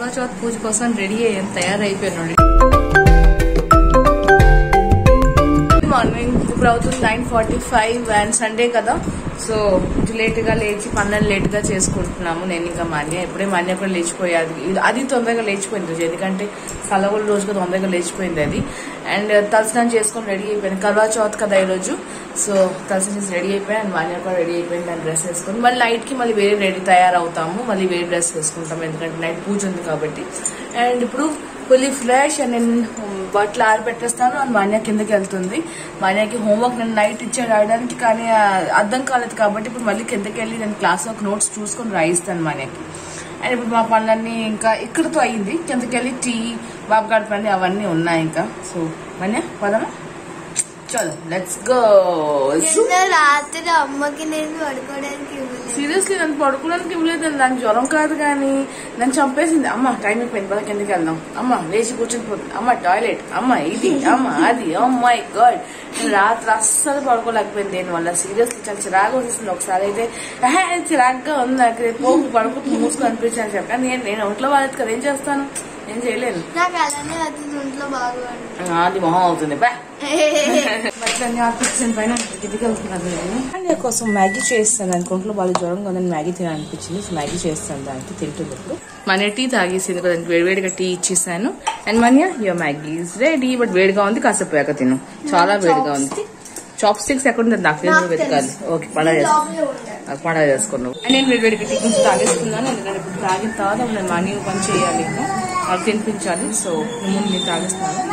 కర్వా చౌత్ పూజ కోసం రెడీ అయ్యాం తయారైపోయాను మార్నింగ్ ఇప్పుడు అవుతుంది nine forty five and Sunday కదా సో లేట్ గా లేచి పనులను లేట్ గా చేసుకుంటున్నాము నేను ఇంకా మాన్య ఇప్పుడే మాన్య కూడా లేచిపోయాది ఇది- అది తొందరగా లేచిపోయింది రోజు ఎందుకంటే కలవల రోజుగా తొందరగా లేచిపోయింది అది అండ్ తలస్నానం చేసుకొని రెడీ అయిపోయింది కర్వా చౌత్ కదా ఈ రోజు సో తలస్నానం చేసి రెడీ అయిపోయాయి అండ్ మాన్య కూడా రెడీ అయిపోయింది దాని డ్రెస్ వేసుకొని మళ్ళీ నైట్ కి మళ్ళీ వేరే రెడీ తయారవుతాము మళ్ళీ వేరే డ్రెస్ వేసుకుంటాము ఎందుకంటే నైట్ పూజ ఉంది కాబట్టి అండ్ ఇప్పుడు ఫుల్లీ ఫ్రెష్ అండ్ నేను బట్టలు ఆరబెట్టేస్తాను అండ్ మాన్య కిందకి వెళ్తుంది మాన్యకి హోంవర్క్ నేను నైట్ ఇచ్చాను రాయడానికి కానీ ఆ, అర్థం కాలేదు కాబట్టి ఇప్పుడు మళ్ళీ కిందకి వెళ్ళి నేను క్లాస్ ఒక నోట్స్ చూసుకొని రాయిస్తాను మాన్యకి అండ్ ఇప్పుడు మా పనులన్నీ ఇంకా ఇక్కడతో అయింది కిందకి వెళ్ళి టీ బాబు గారి పని అవన్నీ ఉన్నాయి ఇంకా సో మాన్య పదమా చలో లెట్స్ గో నిన్న రాత్రి అమ్మకి నేను పడుకోవడానికి ఇవ్వలేదు సీరియస్లీ నన్ను పడుకోవడానికి ఇవ్వలేదు నాకు జ్వరం కాదు కానీ నన్ను చంపేసింది అమ్మ టైం అయిపోయింది పద కిందకి వెళ్దాం అమ్మ లేచి కూర్చొని పోతుంది అమ్మ టాయిలెట్ అమ్మ ఇది అమ్మ అది ఓ మై గాడ్ నేను రాత్రి అస్సలు పడుకోలేకపోయింది దేని వల్ల సీరియస్లీ చాలా చిరాకు వచ్చేసింది ఒకసారి అయితే "ఆహా, చిరాగ్గా ఉంది నాకు రేపు పోగు పడుకుంటూ మూసుకొని అనిపించాను చెప్పి కానీ నేను నేను ఒంట్లో వాళ్ళది కదా ఏం చేస్తాను ఏం చేయలేను నాకు అలానే అవుతుంది ఒంట్లో బాగా అది మొహం అవుతుంది బా బట్టలన్నీ ఆర్పించిన పైన కిందికి వెళ్తున్నాను నేను అండ్ కోసం మ్యాగీ చేస్తాను అనుకుంటున్నా వాళ్ళు జ్వరంగా ఉందని మ్యాగీ తినాలనిపించింది సో మ్యాగీ చేస్తాను దానికి తింటుంది ఇప్పుడు మన టీ తాగేసింది కదా వేడివేడిగా టీ ఇచ్చేసాను and Manya your Maggi is ready but వేడిగా ఉంది కాసేపు వేగ తిను చాలా వేడిగా ఉంది చాప్ స్టిక్స్ ఎక్కడ ఉంది నాకు తెలియదు వెతకాలి ఓకే పడా లోపలే ఉంటాయి నాకు పడా చేసుకున్నావు అండ్ నేను వేడివేడిగా టీ కొంచెం తాగేసుకున్నాను ఎందుకంటే ఇప్పుడు తాగిన తర్వాత నేను మనీ పని చేయాలి ఇంకా వాళ్ళు తినిపించాలి సో ముందు నేను తాగేస్తున్నాను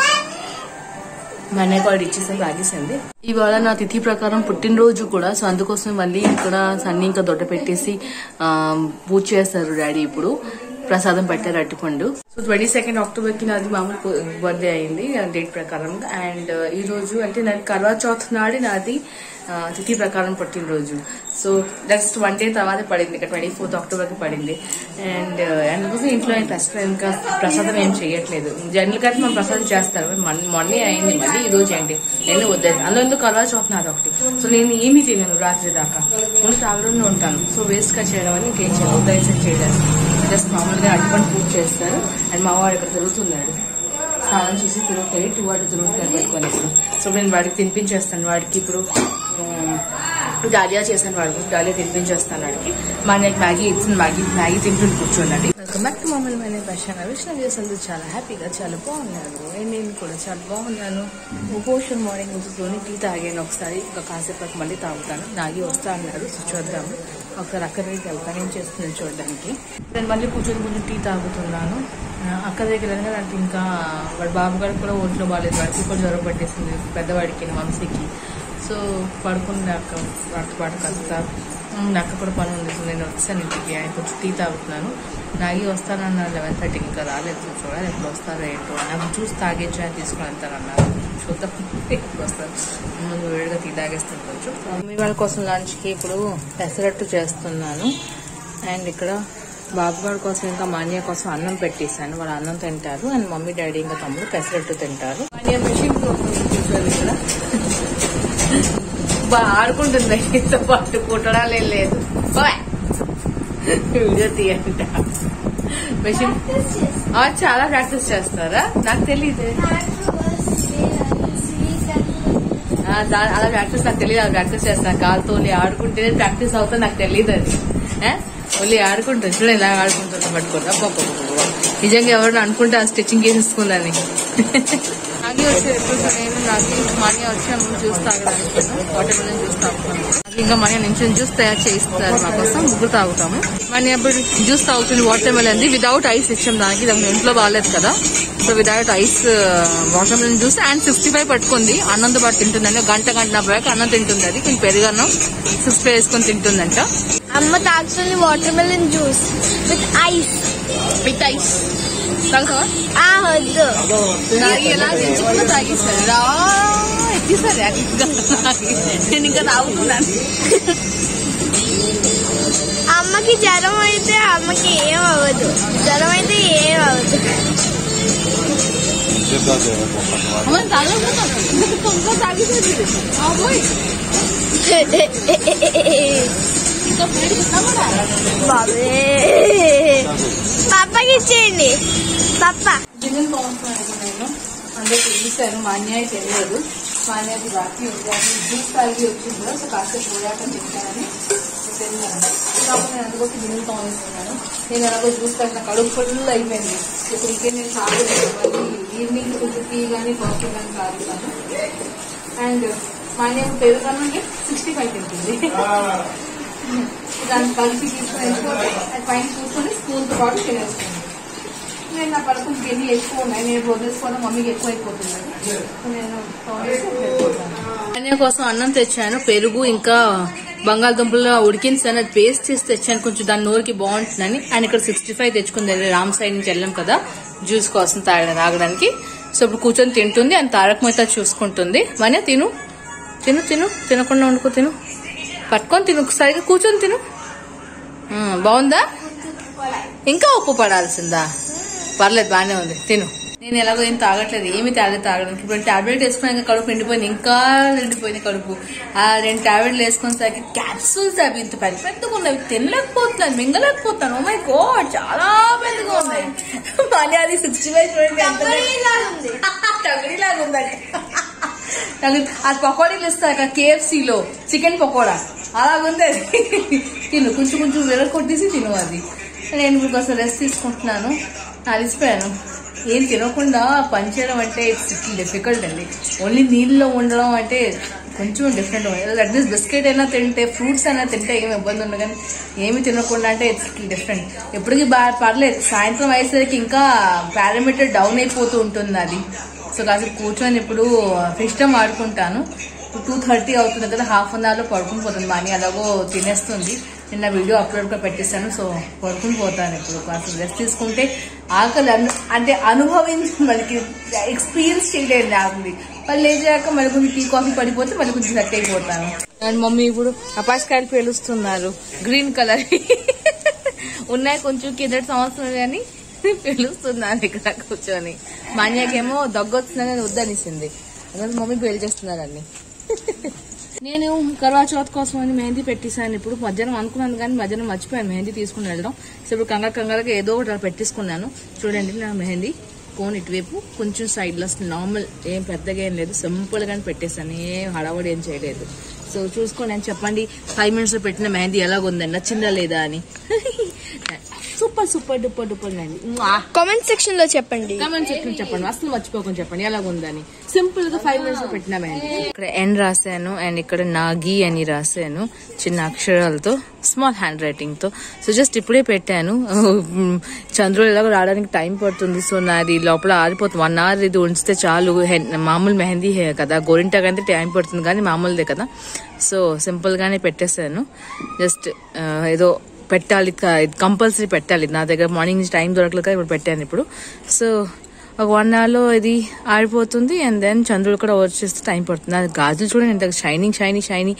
మా అన్నయ్య కూడా ఇచ్చేసాను తాగేసింది ఇవాళ నా తిథి ప్రకారం పుట్టినరోజు కూడా సో అందుకోసం మళ్ళీ ఇక్కడ సన్ని ఇంకా దొడ్డ పెట్టేసి ఆ, పూజ చేస్తారు డాడీ ఇప్పుడు ప్రసాదం పెట్టారు అట్టుపండు సో ట్వంటీ సెకండ్ అక్టోబర్ కి నాది మామూలు బర్త్డే అయింది డేట్ ప్రకారం అండ్ ఈ రోజు అంటే నాకు కర్వా చౌత్ నాడు నాది ఆ, తిథి ప్రకారం పుట్టినరోజు సో నెక్స్ట్ వన్ డే తర్వాత పడింది ఇక్కడ ట్వంటీ ఫోర్త్ అక్టోబర్ కి పడింది అండ్ అందుకోసం ఇంట్లో ప్రస్తుతం ఇంకా ప్రసాదం ఏం చేయట్లేదు జనరల్ గా అయితే మనం ప్రసాదం చేస్తారు మొన్న- మొన్నే అయింది మళ్ళీ ఈ రోజు ఏంటి నేను వద్లేదు అందులో ఎందుకు కర్వా చౌత్ నాది ఒకటి సో నేను ఏమీ తినను రాత్రి దాకా ముందు తాగడంలో ఉంటాను సో వేస్ట్ గా చేయడం అని ఇంకేం చేయను ఉదయం చేయడానికి జస్ట్ మామూలుగా అడ్డుపని పూజ చేస్తారు అండ్ మా వాడు ఇక్కడ తిరుగుతున్నాడు స్నానం చేసి తిరుగుతాయి టూ వాటి తిరుగుతారు పెట్టుకొని ఇప్పుడు సో నేను వాడికి తినిపించేస్తాను వాడికి ఇప్పుడు ఉమ్, డాలియా చేశాను వాడికి డాలియా తినిపించేస్తాను వాడికి మా నాకు మ్యాగీ ఇచ్చిన మ్యాగీ మ్యాగీ తింటుంది కూర్చోండి వెల్కమ్ బ్యాక్ టు మమ్మల్ని మనే భాష విష్ణు చేసేందుకు చాలా హ్యాపీగా చాలా బాగున్నాను And నేను కూడా చాలా బాగున్నాను పోషన్ మార్నింగ్ ఉద్దుతోని టీ తాగాను ఒకసారి ఇంకా కాసేపటి మళ్ళీ తాగుతాను నాగి వస్తా అన్నాడు సో చూద్దాము ఒకసారి అక్కడ దగ్గరికి వెళ్తాను ఏం చేస్తున్నాను చూడడానికి నేను మళ్ళీ కూర్చొని కొంచెం టీ తాగుతున్నాను ఆ, అక్క దగ్గర వెళ్ళగా నాకు ఇంకా వాడు బాబు గారికి కూడా ఒంట్లో బాగాలేదు వాడికి కూడా జ్వరం పట్టేసింది పెద్దవాడికి వంశీకి సో పడుకుని అక్క వాటితో పాటు కాస్త ఉమ్, నాకు కూడా పని ఉంది సో నేను వచ్చాను ఇంటికి ఆయన కొంచెం టీ తాగుతున్నాను నాగి వస్తానన్నారు లెవెన్ థర్టీకి ఇంకా రాలేదు సో చూడాలి ఎప్పుడు వస్తారో ఏంటో నాకు జ్యూస్ తాగేచ్చు అని తీసుకుని వెళ్తానన్నారు చూద్దాం ఎప్పుడు వస్తారు ముందు వేడిగా టీ తాగేస్తాను కొంచెం మమ్మీ వాళ్ళ కోసం లంచ్కి ఇప్పుడు పెసరట్టు చేస్తున్నాను అండ్ ఇక్కడ బాబు గారి కోసం ఇంకా మాన్య కోసం అన్నం పెట్టేశాను వాళ్ళు అన్నం తింటారు అండ్ మమ్మీ డాడీ ఇంకా తమ్ముడు పెసరట్టు తింటారు మాన్య మిషన్ కూర్చొని ఇక్కడ బాగా ఆడుకుంటుంది ఇంత పాటు కుట్టడాలే లేదు ఓయ్. వీడియో తీయంట మిషన్ ఆ, చాలా ప్రాక్టీస్ చేస్తారా నాకు తెలియదు ఆ, దా- అలా ప్రాక్టీస్ నాకు తెలియదు అలా ప్రాక్టీస్ చేస్తాను కాలుతో ఆడుకుంటేనే ప్రాక్టీస్ అవుతా నాకు తెలియదు అది ఏ? ఓన్లీ ఆడుకుంటాను చూడండి ఇలా ఆడుకుంటున్నా పట్టుకోండి అబ్బబ్బబ్బబ్బ. నిజంగా ఎవరైనా అనుకుంటే ఆ స్టిచ్చింగ్ చేసేసుకుందని నాగి వచ్చి ఎప్పుడు నేను నాగి మనీ వచ్చాము జ్యూస్ తాగడానికి వాటర్ మిలన్ జ్యూస్ తాగుతాను అది ఇంకా మనీ నుంచి జ్యూస్ తయారు చేయిస్తారు మా కోసం ముగ్గురు తాగుతాము మనీ అప్పుడు జ్యూస్ తాగుతుంది వాటర్ మిలన్ వితౌట్ ఐస్ ఇచ్చాం దానికి దానికి ఇంట్లో బాగాలేదు కదా so without ice watermelon juice and sixty five పట్టుకుంది అన్నంతో పాటు తింటుందండి గంట గంట నలభై అన్నం తింటుంది అది కొంచెం పెరుగన్నం సిక్స్టీ ఫైవ్ వేసుకొని తింటుందంట అమ్మ తాగుతుంది watermelon juice with ice with ice తాగుతావా ఆ వద్దు తాగి ఎలా తెచ్చుకున్నా తాగేసారు రా ఎక్కిసారు యాక్టివ్గా నేను ఇంకా తాగుతున్నాను అమ్మకి జ్వరం అయితే అమ్మకి ఏం అవ్వదు జ్వరం అయితే ఏం అవ్వదు అమ్మ తాగకపోతే తాగేసేది అబ్బాయి బాబే పప్పకి ఇచ్చేయండి పప్ప గిన్నెలు తోముతున్నాను నేను అందరికి తీసాను మా అన్యాయ తెలియదు మా అన్యాయకి బాకీ ఉంది అది జ్యూస్ తాగి వచ్చింది కదా సో కాసేపు పోయాక తింటానని తెలియదు కాబట్టి నేను అందుకోసం గిన్నెలు తోమేస్తున్నాను నేను ఎలాగో జ్యూస్ తాగిన కడుపు ఫుల్ అయిపోయింది ఇప్పుడు ఇంకే నేను తాగలేదు మళ్ళీ ఈవినింగ్ కొంచెం టీ కానీ కాఫీ కానీ తాగుతాను అండ్ మా అన్యాయ పెరుగుతానంటే సిక్స్టీ ఫైవ్ తింటుంది దాన్ని కలిపి తీసుకుని వెళ్ళిపోతే అది పైన చూసుకొని స్పూన్తో పాటు తినేస్తుంది నేను నా పడుకుని గిన్నెలు ఎక్కువ ఉన్నాయి నేను వదిలేసుకోవడం మమ్మీకి ఎక్కువ అయిపోతుంది నేను అన్నయ్య కోసం అన్నం తెచ్చాను పెరుగు ఇంకా బంగాళదుంపలు ఉడికించాను అది పేస్ట్ చేసి తెచ్చాను కొంచెం దాని నోరుకి బాగుంటుందని అండ్ ఇక్కడ సిక్స్టీ ఫైవ్ తెచ్చుకుంది రామ్ సైడ్ నుంచి వెళ్ళాం కదా జ్యూస్ కోసం తాగ తాగడానికి సో ఇప్పుడు కూర్చొని తింటుంది అండ్ తారక మిగతా చూసుకుంటుంది మనే తిను తిను తిను తినకుండా వండుకో తిను పట్టుకొని తిను సరిగ్గా కూర్చొని తిను ఆ, బాగుందా ఇంకా ఉప్పు పడాల్సిందా పర్లేదు బాగానే ఉంది తిను నేను ఎలాగో ఏం తాగట్లేదు ఏమి తాగలేదు తాగడానికి ఇప్పుడు టాబ్లెట్ వేసుకున్నాక కడుపు ఎండిపోయింది ఇంకా ఎండిపోయింది కడుపు ఆ రెండు టాబ్లెట్లు వేసుకునేసరికి క్యాప్సూల్స్ అవి ఇంత పెద్ద పెద్దగా ఉన్నాయి తినలేకపోతున్నాను మింగలేకపోతాను ఓ మై గోడ్ చాలా పెద్దగా ఉన్నాయి మళ్ళీ అది సిక్స్టీ ఫైవ్ చూడండి ఎంత తగిలిలాగా ఉందండి తగిలి అది పకోడీలు ఇస్తారు కేఎఫ్సీలో చికెన్ పకోడా అలాగుంది అది తిను కొంచెం కొంచెం విరగ కొట్టేసి తిను అది నేను ఇప్పుడు కాస్త రెస్ట్ తీసుకుంటున్నాను అలిసిపోయాను ఏం తినకుండా పనిచేయడం అంటే ఇట్స్ డిఫికల్ట్ అండి ఓన్లీ నీళ్ళలో ఉండడం అంటే కొంచెం డిఫరెంట్ అట్లీస్ట్ బిస్కెట్ అయినా తింటే ఫ్రూట్స్ అయినా తింటే ఏమి ఇబ్బంది ఉండదు కానీ ఏమి తినకుండా అంటే ఇట్స్ టెఫరెంట్ ఎప్పటికీ బాగా పర్లేదు సాయంత్రం అయ్యేసరికి ఇంకా పారామీటర్ డౌన్ అయిపోతూ ఉంటుంది అది సో కాసేపు కూర్చొని ఇప్పుడు సిస్టమ్ ఆడుకుంటాను టూ థర్టీ అవుతుంది కదా హాఫ్ అన్ అవర్లో పడుకుని పోతుంది మనీ అలాగో తినేస్తుంది నిన్న వీడియో అప్లోడ్ కూడా పెట్టేశాను సో పడుకుని పోతాను ఇప్పుడు కాస్త రెస్ట్ తీసుకుంటే ఆకలి అను అంటే అనుభవించి మనకి ఎక్స్పీరియన్స్ చేయలేదు ఆకలి మళ్ళీ లేచాక మళ్ళీ కొంచెం టీ కాఫీ పడిపోతే మళ్ళీ కొంచెం సెట్ అయిపోతాను అండ్ మమ్మీ ఇప్పుడు అపాస్కాయలు పేలుస్తున్నారు గ్రీన్ కలర్ ఉన్నాయి కొంచెం కిందటి సంవత్సరం కానీ పిలుస్తున్నాను ఇక్కడ కూర్చొని మాన్యాకేమో దగ్గు వస్తుందని వద్దనిసింది అందుకని మమ్మీ పెళ్లి చేస్తున్నారని నేను కర్వా చౌత్ కోసం అని మెహందీ పెట్టేశాను ఇప్పుడు మధ్యాహ్నం అనుకున్నాను కానీ మధ్యాహ్నం మర్చిపోయాను మెహందీ తీసుకుని వెళ్ళడం సో ఇప్పుడు కంగారు కంగారుగా ఏదో ఒకటి అలా పెట్టేసుకున్నాను చూడండి నా మెహందీ కోన్ ఇటువైపు కొంచెం సైడ్ లో నార్మల్ ఏం పెద్దగా ఏం లేదు సింపుల్ గానే పెట్టేశాను ఏం హడావడి ఏం చేయలేదు సో చూసుకోండి అని చెప్పండి ఫైవ్ మినిట్స్ లో పెట్టిన మెహందీ ఎలాగుందని నచ్చిందా లేదా అని super super duper duper mehendi comment section లో చెప్పండి కామెంట్ సెక్షన్ చెప్పండి అసలు మర్చిపోకుండా చెప్పండి ఎలాగుందని సింపుల్ గా ఫైవ్ మినిట్స్ లో పెట్టిన మెహందీ ఇక్కడ ఎన్ రాశాను అండ్ ఇక్కడ నాగి అని రాశాను చిన్న అక్షరాలతో స్మాల్ హ్యాండ్ రైటింగ్ తో సో జస్ట్ ఇప్పుడే పెట్టాను చంద్రుడు ఎలాగో రావడానికి టైం పడుతుంది సో నాది లోపల ఆరిపోతుంది వన్ అవర్ ఇది ఉంచితే చాలు హెన్- మామూలు మెహందీ హే- కదా గోరింటాకి అయితే టైం పడుతుంది కానీ మామూలుదే కదా సో సింపుల్ గానే పెట్టేశాను జస్ట్ ఏదో పెట్టాలి కంపల్సరీ పెట్టాలి నా దగ్గర మార్నింగ్ నుంచి టైం దొరకలేక ఇప్పుడు పెట్టాను ఇప్పుడు సో ఒక వన్ అవర్లో ఇది ఆడిపోతుంది అండ్ దెన్ చంద్రుడు కూడా వచ్చేస్తే టైం పడుతుంది అది గాజులు చూడండి ఎంత షైనింగ్ షైనీ షైనీ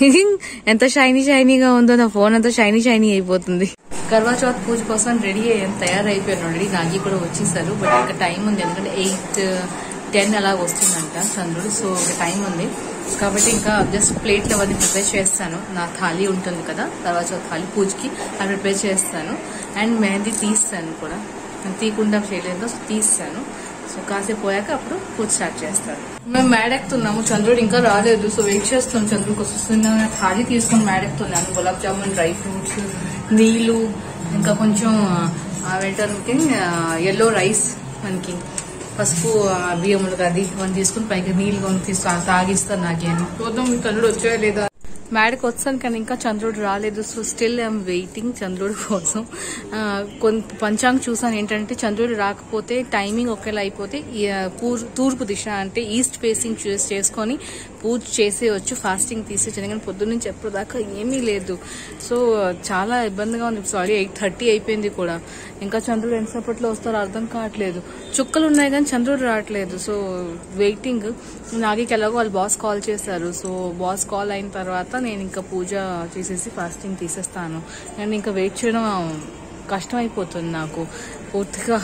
ఎంత షైనీ షైనీగా ఉందో నా ఫోన్ అంతా షైనీ షైనీ అయిపోతుంది కర్వా చౌత్ పూజ కోసం రెడీ అయ్యాను తయారైపోయాను ఆల్రెడీ నాగి కూడా వచ్చేసారు బట్ ఇంకా టైం ఉంది ఎందుకంటే ఎయిట్ టెన్ అలా వస్తుందంట చంద్రుడు సో ఇంకా టైం ఉంది కాబట్టి ఇంకా జస్ట్ ప్లేట్లు అవన్నీ ప్రిపేర్ చేస్తాను నా థాలీ ఉంటుంది కదా తర్వాత థాలీ పూజకి అది ప్రిపేర్ చేస్తాను అండ్ మెహందీ తీస్తాను కూడా నేను తీయకుండా చేయలేదు సో తీస్తాను సో కాసేపు పోయాక అప్పుడు పూజ స్టార్ట్ చేస్తాను మేము మేడెక్తున్నాము చంద్రుడు ఇంకా రాలేదు సో వెయిట్ చేస్తున్నాం చంద్రుడికి వస్తున్నాను థాలీ తీసుకొని మేడెక్తున్నాను గులాబ్ జామున్ డ్రై ఫ్రూట్స్ నీళ్ళు ఇంకా కొంచెం అవేంటారు ఎల్లో రైస్ మనకి పసుపు ఆ, బియ్యములు అది వన్ తీసుకుని పైకి నీళ్ళు కొని తీసు తాగిస్తాను నాకేను చూద్దాం మీ చంద్రుడు వచ్చాయో లేదా మేడకి వచ్చాను కానీ ఇంకా చంద్రుడు రాలేదు సో స్టిల్ ఐఎమ్ వెయిటింగ్ చంద్రుడు కోసం ఆ, కొంత పంచాంగ చూసాను ఏంటంటే చంద్రుడు రాకపోతే టైమింగ్ ఒకేలా అయిపోతే ఈ, ఆ, పూర్- తూర్పు దిశ అంటే ఈస్ట్ ఫేసింగ్ చూస్ చేసుకొని పూజ చేసేయచ్చు ఫాస్టింగ్ తీసేయచ్చు ఎందుకంటే పొద్దున్న నుంచి ఎప్పుడు దాకా ఏమీ లేదు సో చాలా ఇబ్బందిగా ఉంది సారీ ఎయిట్ థర్టీ అయిపోయింది కూడా ఇంకా చంద్రుడు ఎంతసేపట్లో వస్తారో అర్థం కావట్లేదు చుక్కలు ఉన్నాయి కానీ చంద్రుడు రావట్లేదు సో వెయిటింగ్ నాగికి ఎలాగో వాళ్ళు బాస్ కాల్ చేశారు సో బాస్ కాల్ అయిన తర్వాత నేను ఇంకా పూజ చేసేసి ఫాస్టింగ్ తీసేస్తాను అండ్ ఇంకా వెయిట్ చేయడం కష్టం అయిపోతుంది నాకు పూర్తిగా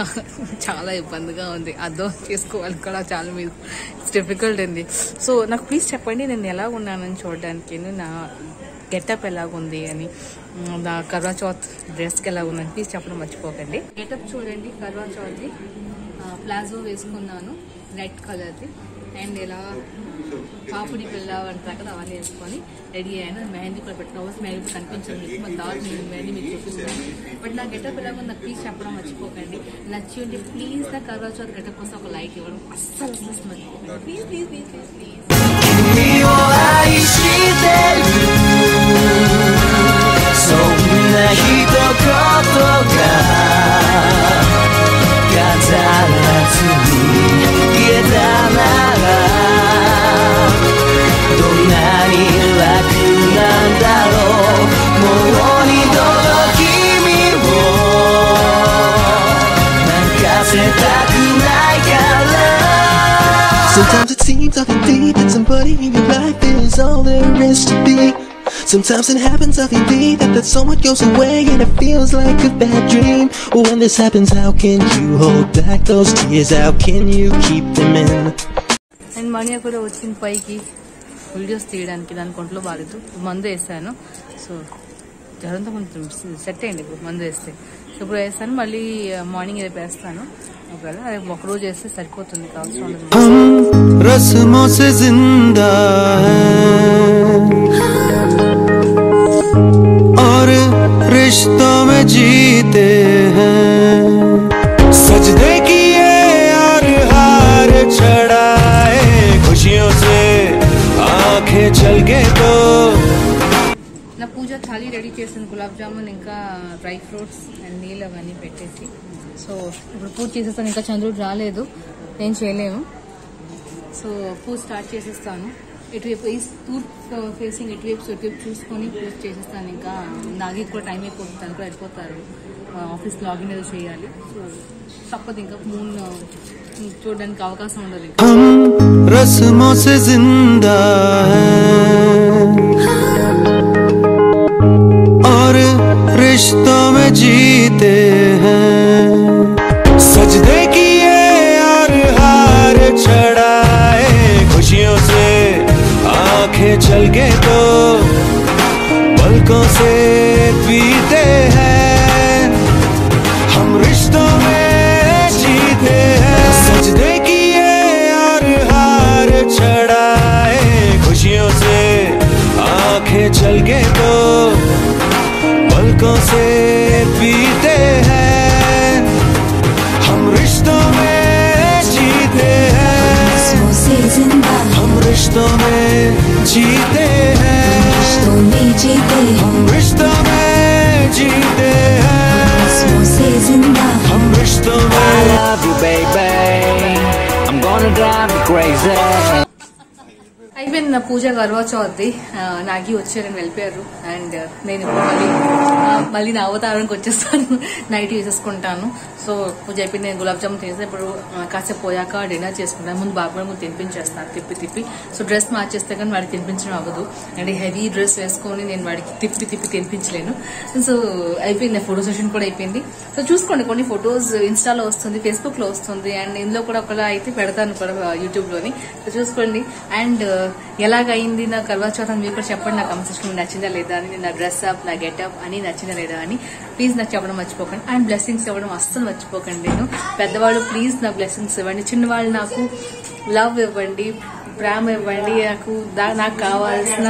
చాలా ఇబ్బందిగా ఉంది అర్థం చేసుకోవాలి కూడా చాలా మీద ఇట్స్ డిఫికల్ట్ అండి సో నాకు ప్లీజ్ చెప్పండి నేను ఎలా ఉన్నానని చూడడానికి నా గెటప్ ఎలాగుంది అని మ్, నా కర్వా చౌత్ డ్రెస్కి ఎలా ఉందని ప్లీజ్ చెప్పడం మర్చిపోకండి గెటప్ చూడండి కర్వా చౌత్ది ప్లాజో వేసుకున్నాను రెడ్ కలర్ది అండ్ ఇలా పాపుడి పిల్ల అంటారు కదా అవన్నీ వేసుకొని రెడీ అయ్యాను మెహందీ కూడా పెట్టుకోవచ్చు మెహందీ కూడా కనిపించింది మీకు మా దారి నేను మెహందీ మీకు చూపిస్తాను బట్ నా గెటప్ ఎలా ఉందో ప్లీజ్ చెప్పడం మర్చిపోకండి నచ్చి ఉంటే ప్లీజ్ నా కర్వా చౌత్ గెటప్ కోసం ఒక లైక్ ఇవ్వడం అస్సలు అసలు మర్చిపోకండి please please please please please 君を愛してるそんな一言が飾らずに消えたならどんなに楽なんだろうもう二度と君を泣かせたくないから Sometimes it seems I think that somebody in your life is all there is to be. Sometimes it happens I think that that someone goes away and it feels like a bad dream. When this happens, how can you hold back those tears? How can you keep them in? And Mani కూడా వచ్చింది పైకి videos తీయడానికి దానికి ఒంట్లో బాగాలేదు మందు వేసాను so జ్వరంతో కొంచెం సెట్ అయ్యింది ఇప్పుడు మందు వేస్తే సో ఇప్పుడు వేస్తాను మళ్ళీ మార్నింగ్ రేపు వేస్తాను ఒకవేళ రేపు ఒక రోజు వేస్తే సరిపోతుంది కావాల్సిన ఉండదు हम रस्मों से जिंदा हैं और रिश्तों में जीते हैं सजदे किए और हार चढ़ाए खुशियों से आंखें चल के तो నా పూజ థాలీ రెడీ చేసాను గులాబ్ జామున్ ఇంకా డ్రై ఫ్రూట్స్ అండ్ నీళ్ళు అవన్నీ పెట్టేసి సో ఇప్పుడు పూజ చేసేస్తాను ఇంకా చంద్రుడు రాలేదు నేను చేయలేము సో పూజ స్టార్ట్ చేసేస్తాను ఇటువైపు ఈ తూర్పు ఫేసింగ్ ఇటువైపు సో ఇటువైపు చూసుకొని పూజ చేసేస్తాను ఇంకా నాగి కూడా టైం అయిపోతుంది తను కూడా వెళ్ళిపోతారు ఆఫీస్ లాగిన్ ఏదో చేయాలి సో తప్పదు ఇంకా మూన్ చూడడానికి అవకాశం ఉండదు ఇంకా हम रस्मों से जिंदा हैं और रिश्तों में जीते हैं सजदे किए और हार चढ़ाए खुशियों से आंखें चल के तो पलकों से पीते हैं हम रिश्तों में जीते हैं सजदे किए और हार चढ़ाए खुशियों से आंखें चल के तो पलकों से पीते हैं हम रिश्तों में जीते हैं रिश्तों से जिंदा हम रिश्तों में जीते हैं रिश्तों में जीते हैं हम रिश्तों में जीते हैं रिश्तों से जिंदा हम रिश्तों में I love you, baby. I'm gonna drive you crazy. అయిపోయింది నా పూజ గర్వా చౌద్ది నాగి వచ్చారని వెళ్ళిపోయారు అండ్ నేను ఇప్పుడు మళ్ళీ ఆ, మళ్ళీ నా అవతారానికి వచ్చేస్తాను నైట్ చేసేసుకుంటాను సో పూజ అయిపోయింది నేను గులాబ్ జామున్ చేసి ఇప్పుడు ఆ, కాసేపు పోయాక డిన్నర్ చేసుకుంటాను ముందు బాబు కూడా ముందు తినిపించేస్తాను తిప్పి తిప్పి సో డ్రెస్ మార్చేస్తే కానీ వాడికి తినిపించడం అవ్వదు అండ్ హెవీ డ్రెస్ వేసుకొని నేను వాడికి తిప్పి తిప్పి తినిపించలేను సో అయిపోయింది ఫోటో సెషన్ కూడా అయిపోయింది సో చూసుకోండి కొన్ని ఫొటోస్ ఇన్స్టాలో వస్తుంది ఫేస్బుక్ లో వస్తుంది అండ్ ఇందులో కూడా ఒకలా అయితే పెడతాను కూడా యూట్యూబ్ లోని సో చూసుకోండి అండ్ ఎలాగైంది నా కర్వా చౌత్ అని మీరు కూడా చెప్పండి నా కమెంట్ సెక్షన్ నచ్చిందా లేదా అని నా డ్రెస్ అప్ నా గెటప్ అని నచ్చిందా లేదా అని ప్లీజ్ నాకు చెప్పడం మర్చిపోకండి అండ్ బ్లెస్సింగ్స్ ఇవ్వడం అస్సలు మర్చిపోకండి నేను పెద్దవాళ్ళు ప్లీజ్ నా బ్లెస్సింగ్స్ ఇవ్వండి చిన్నవాళ్ళు నాకు లవ్ ఇవ్వండి ప్రేమ ఇవ్వండి నాకు దా- నాకు కావాల్సిన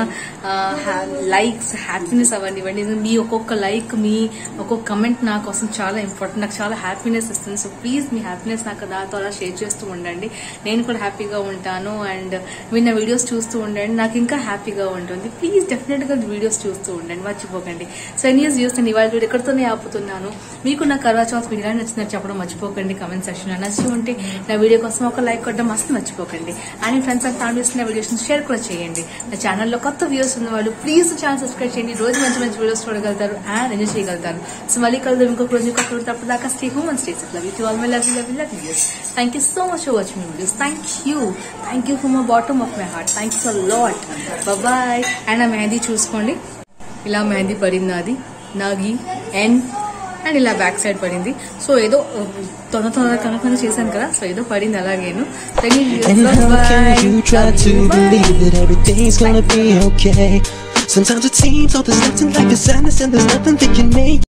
లైక్స్ హ్యాపీనెస్ అవన్నీ ఇవ్వండి మీ ఒక్కొక్క లైక్ మీ ఒక్కొక్క కమెంట్ నా కోసం చాలా ఇంపార్టెంట్ నాకు చాలా హ్యాపీనెస్ ఇస్తుంది సో ప్లీజ్ మీ హ్యాపీనెస్ నాకు నాతో అలా షేర్ చేస్తూ ఉండండి నేను కూడా హ్యాపీగా ఉంటాను అండ్ మీరు నా వీడియోస్ చూస్తూ ఉండండి నాకు ఇంకా హ్యాపీగా ఉంటుంది ప్లీజ్ డెఫినెట్ గా వీడియోస్ చూస్తూ ఉండండి మర్చిపోకండి సో ఎన్యూస్ వ్యూస్ నేను ఇవాళ వీడియో ఎక్కడితోనే ఆపుతున్నాను మీకు నా కర్వా చౌత్ వీడియో నచ్చిందని చెప్పడం మర్చిపోకండి కమెంట్ సెక్షన్ లో నచ్చి ఉంటే నా వీడియో కోసం ఒక లైక్ కొట్టడం అసలు మర్చిపోకండి అండ్ ఫ్రెండ్స్ అండ్ ఫ్యామిలీస్ నా వీడియోస్ షేర్ కూడా చేయండి నా ఛానల్లో కొత్త వ్యూస్ ఉన్న వాళ్ళు ప్లీజ్ ఛానల్ సబ్స్క్రైబ్ చేయండి రోజు మంచి మంచి వీడియోస్ చూడగలుగుతారు అండ్ ఎంజాయ్ చేయగలుగుతారు సో మళ్ళీ కలుద్దాం ఇంకొక రోజు ఇంకొక రోజు తప్ప దాకా stay home and stay love you all my love love love views thank you so much for watching my videos thank you thank you for my bottom of my heart thanks for lot bye and ఆ మెహందీ చూసుకోండి ఇలా మెహందీ పడింది నాది Nagi and and ఇలా back side పడింది so ఏదో తొందర తొందర కనుక చేశాను కదా సో ఏదో పడింది అలాగేను And how can you try to believe that everything's gonna be okay? Sometimes it seems all that's left in life is sadness and there's nothing that can make